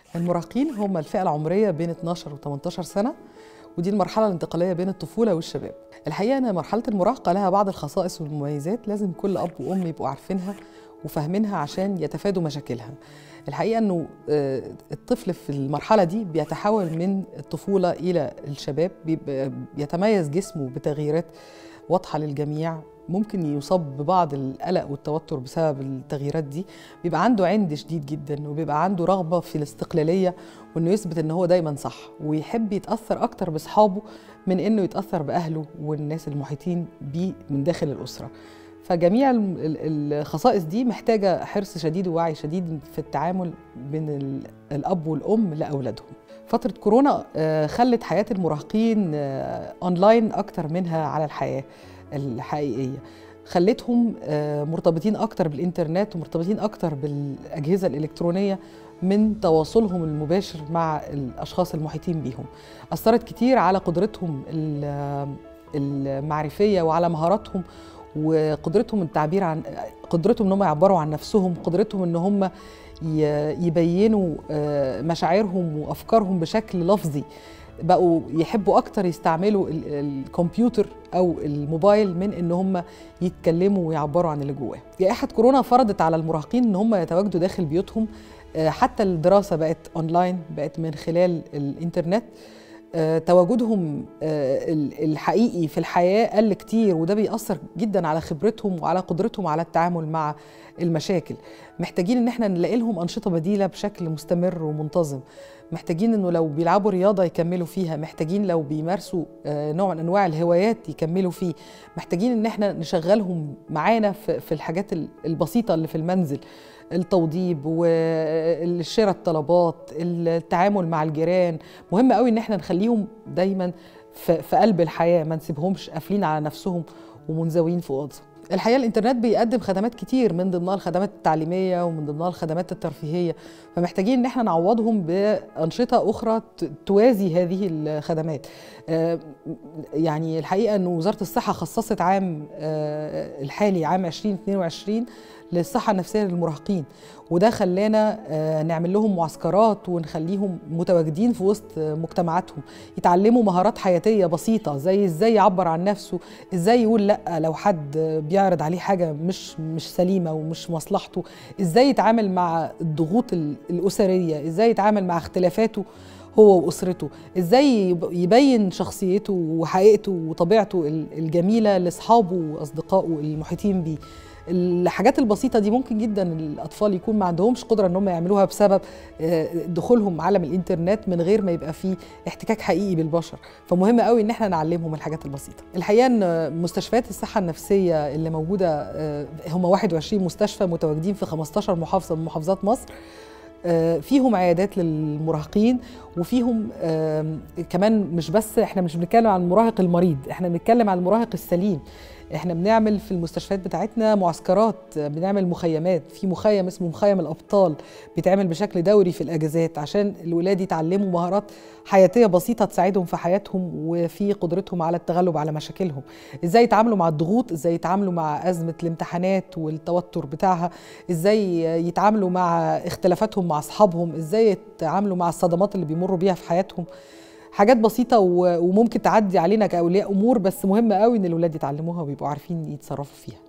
المراهقين هم الفئة العمرية بين 12 و 18 سنة ودي المرحلة الانتقالية بين الطفولة والشباب الحقيقة أن مرحلة المراهقة لها بعض الخصائص والمميزات لازم كل أب وأم يبقوا عارفينها وفاهمينها عشان يتفادوا مشاكلها الحقيقة أنه الطفل في المرحلة دي بيتحول من الطفولة إلى الشباب بيتميز جسمه بتغييرات واضحة للجميع ممكن يصاب ببعض القلق والتوتر بسبب التغييرات دي بيبقى عنده عند شديد جدا وبيبقى عنده رغبه في الاستقلاليه وانه يثبت ان هو دايما صح ويحب يتاثر اكتر باصحابه من انه يتاثر باهله والناس المحيطين بيه من داخل الاسره فجميع الخصائص دي محتاجه حرص شديد ووعي شديد في التعامل بين الاب والام لاولادهم فتره كورونا خلت حياه المراهقين اونلاين اكتر منها على الحياه الحقيقيه خلتهم مرتبطين اكتر بالانترنت ومرتبطين اكتر بالاجهزه الالكترونيه من تواصلهم المباشر مع الاشخاص المحيطين بيهم اثرت كتير على قدرتهم المعرفيه وعلى مهاراتهم وقدرتهم التعبير عن قدرتهم ان هم يعبروا عن نفسهم قدرتهم ان هم يبينوا مشاعرهم وافكارهم بشكل لفظي بقوا يحبوا اكتر يستعملوا الكمبيوتر او الموبايل من ان هم يتكلموا ويعبروا عن اللي جواهم جائحه كورونا فرضت على المراهقين ان هم يتواجدوا داخل بيوتهم حتى الدراسه بقت اونلاين بقت من خلال الانترنت تواجدهم الحقيقي في الحياه قل كتير وده بيأثر جدا على خبرتهم وعلى قدرتهم على التعامل مع المشاكل محتاجين ان احنا نلاقي لهم انشطه بديله بشكل مستمر ومنتظم محتاجين انه لو بيلعبوا رياضه يكملوا فيها محتاجين لو بيمارسوا نوع من انواع الهوايات يكملوا فيه محتاجين ان احنا نشغلهم معانا في الحاجات البسيطه اللي في المنزل التوضيب والشراء الطلبات التعامل مع الجيران مهم قوي ان احنا نخليهم دايما في قلب الحياه ما نسيبهمش قافلين على نفسهم ومنزوين في اوضه الحقيقه الانترنت بيقدم خدمات كتير من ضمنها الخدمات التعليميه ومن ضمنها الخدمات الترفيهيه فمحتاجين ان احنا نعوضهم بانشطه اخرى توازي هذه الخدمات يعني الحقيقه ان وزاره الصحه خصصت عام الحالي عام 2022 للصحة النفسية للمراهقين وده خلانا نعمل لهم معسكرات ونخليهم متواجدين في وسط مجتمعاتهم يتعلموا مهارات حياتية بسيطة زي ازاي يعبر عن نفسه ازاي يقول لا لو حد بيعرض عليه حاجة مش مش سليمة ومش مصلحته ازاي يتعامل مع الضغوط الأسرية ازاي يتعامل مع اختلافاته هو واسرته ازاي يبين شخصيته وحقيقته وطبيعته الجميله لاصحابه واصدقائه المحيطين بيه الحاجات البسيطة دي ممكن جدا الأطفال يكون ما عندهمش قدرة إن هم يعملوها بسبب دخولهم عالم الإنترنت من غير ما يبقى فيه احتكاك حقيقي بالبشر فمهم قوي إن احنا نعلمهم الحاجات البسيطة الحقيقة إن مستشفيات الصحة النفسية اللي موجودة هم 21 مستشفى متواجدين في 15 محافظة من محافظات مصر فيهم عيادات للمراهقين وفيهم كمان مش بس احنا مش بنتكلم عن المراهق المريض احنا بنتكلم عن المراهق السليم احنا بنعمل في المستشفيات بتاعتنا معسكرات بنعمل مخيمات في مخيم اسمه مخيم الابطال بيتعمل بشكل دوري في الاجازات عشان الولاد يتعلموا مهارات حياتيه بسيطه تساعدهم في حياتهم وفي قدرتهم على التغلب على مشاكلهم ازاي يتعاملوا مع الضغوط ازاي يتعاملوا مع ازمه الامتحانات والتوتر بتاعها ازاي يتعاملوا مع اختلافاتهم مع اصحابهم ازاي يتعاملوا مع الصدمات اللي بيمروا بيها في حياتهم حاجات بسيطه وممكن تعدي علينا كاولياء امور بس مهم قوي ان الاولاد يتعلموها ويبقوا عارفين يتصرفوا فيها